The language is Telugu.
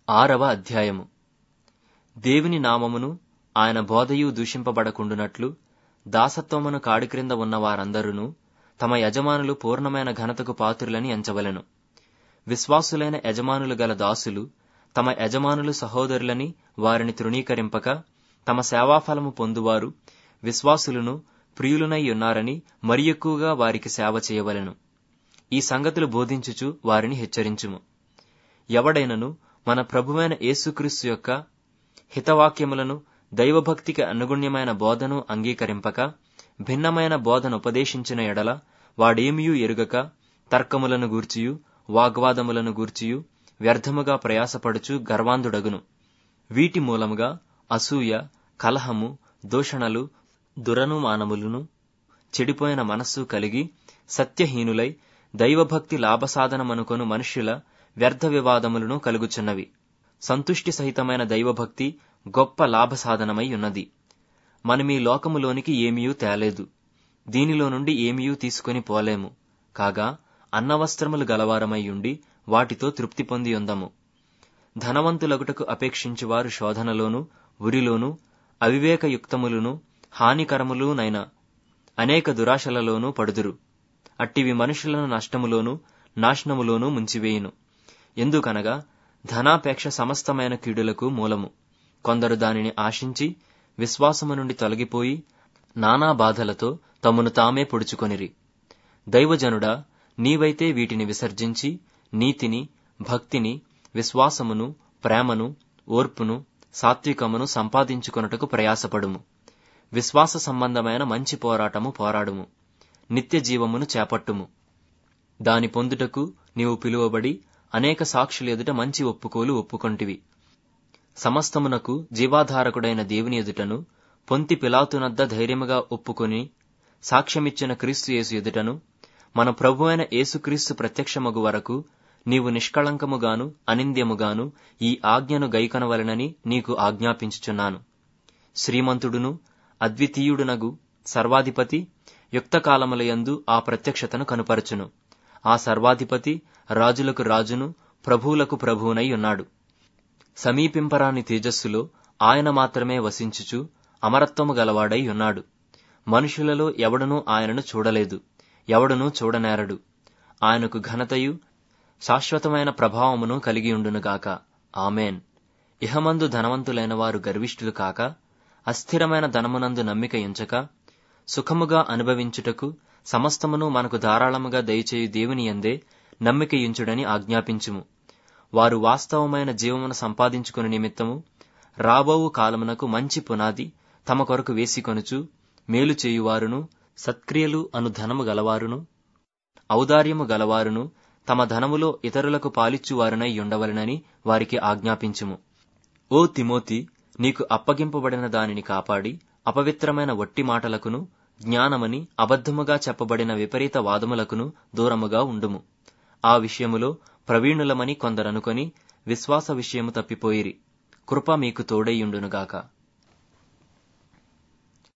ఆరవ అధ్యాయము దేవుని నామమును ఆయన బోధయు దూషింపబడకుండునట్లు దాసత్వమును కాడి క్రింద ఉన్న వారందరూ తమ యజమానులు పూర్ణమైన ఘనతకు పాత్రులని ఎంచవలెను విశ్వాసులైన యజమానులు గల దాసులు తమ యజమానులు సహోదరులని వారిని తృణీకరింపక తమ సేవాఫలము పొందువారు విశ్వాసులను ప్రియులునై ఉన్నారని మరి ఎక్కువగా వారికి సేవ చేయవలెను ఈ సంగతులు బోధించుచు వారిని హెచ్చరించుము ఎవడైనను మన ప్రభువైన యేసుక్రీస్తు యొక్క హితవాక్యములను దైవభక్తికి అనుగుణ్యమైన బోధను అంగీకరింపక భిన్నమైన బోధను ఉపదేశించిన ఎడల వాడేమియూ ఎరుగక తర్కములను గూర్చియు వాగ్వాదములను గూర్చియు వ్యర్థముగా ప్రయాసపడుచు గర్వాంధుడగును వీటి మూలముగా అసూయ కలహము దూషణలు దురనుమానములను చెడిపోయిన మనస్సు కలిగి సత్యహీనులై దైవభక్తి లాభసాధనమనుకొను మనుష్యుల వ్యర్థ వివాదములను కలుగుచున్నవి సంతుష్టి సహితమైన దైవభక్తి గొప్ప లాభసాధనమై ఉన్నది మనమీ లోకములోనికి ఏమీయూ తేలేదు దీనిలో నుండి ఏమీయూ తీసుకొని పోలేము కాగా అన్నవస్త్రములు గలవారమై ఉండి వాటితో తృప్తి పొంది ఉందము ధనవంతులగుటకు అపేక్షించువారు శోధనలోను ఉరిలోను అవివేకయుక్తములను హానికరములునైన అనేక దురాశలలోనూ పడుదురు అట్టివి మనుషులను నష్టములోను నాశనములోనూ ముంచివేయును ఎందుకనగా ధనాపేక్ష సమస్తమైన కీడులకు మూలము కొందరు దానిని ఆశించి విశ్వాసము నుండి తొలగిపోయి నానా బాధలతో తమను తామే పొడుచుకొనిరి దైవజనుడా నీవైతే వీటిని విసర్జించి నీతిని భక్తిని విశ్వాసమును ప్రేమను ఓర్పును సాత్వికమును సంపాదించుకొనుటకు ప్రయాసపడుము విశ్వాస సంబంధమైన మంచి పోరాటము పోరాడుము నిత్య జీవమును చేపట్టుము దాని పొందుటకు నీవు పిలువబడి అనేక సాక్షుల ఎదుట మంచి ఒప్పుకోలు ఒప్పుకొంటివి సమస్తమునకు జీవాధారకుడైన దేవుని ఎదుటను పొంతి పిలాతునద్ద ధైర్యముగా ఒప్పుకొని సాక్ష్యమిచ్చిన క్రీస్తు యేసు ఎదుటను మన ప్రభువైన యేసుక్రీస్తు ప్రత్యక్షమగు వరకు నీవు నిష్కళంకముగాను అనింద్యముగాను ఈ ఆజ్ఞను గైకొనవలెనని నీకు ఆజ్ఞాపించుచున్నాను శ్రీమంతుడును అద్వితీయుడునగు సర్వాధిపతి యుక్తకాలములయందు ఆ ప్రత్యక్షతను కనుపరచును ఆ సర్వాధిపతి రాజులకు రాజును ప్రభువులకు ప్రభువునై ఉన్నాడు సమీపింపరాని తేజస్సులో ఆయన మాత్రమే వసించుచు అమరత్వము గలవాడై ఉన్నాడు మనుషులలో ఎవడనూ ఆయనను చూడలేదు ఎవడనూ చూడనేరడు ఆయనకు ఘనతయు శాశ్వతమైన ప్రభావమును కలిగియుండునుగాక ఆమెన్ ఇహమందు ధనవంతులైన వారు గర్విష్ఠులు కాక అస్థిరమైన ధనమునందు నమ్మిక ఎంచక సుఖముగా అనుభవించుటకు సమస్తమును మనకు ధారాళముగా దయచేయు దేవుని యందే నమ్మికయుంచుడని ఆజ్ఞాపించుము వారు వాస్తవమైన జీవమును సంపాదించుకుని నిమిత్తము రాబోవు కాలమునకు మంచి పునాది తమ కొరకు వేసికొనుచు మేలు చేయువారును సత్క్రియలు అను ధనము గలవారును ఔదార్యము గలవారును తమ ధనములో ఇతరులకు పాలిచ్చువారునై ఉండవలెనని వారికి ఆజ్ఞాపించుము ఓ తిమోతి నీకు అప్పగింపబడిన దానిని కాపాడి అపవిత్రమైన వట్టి మాటలకును జ్ఞానమని అబద్ధముగా చెప్పబడిన విపరీత వాదములకును దూరముగా ఉండుము ఆ విషయములో ప్రవీణులమని కొందరనుకొని విశ్వాస విషయము తప్పిపోయిరి కృప మీకు తోడైయుండునుగాక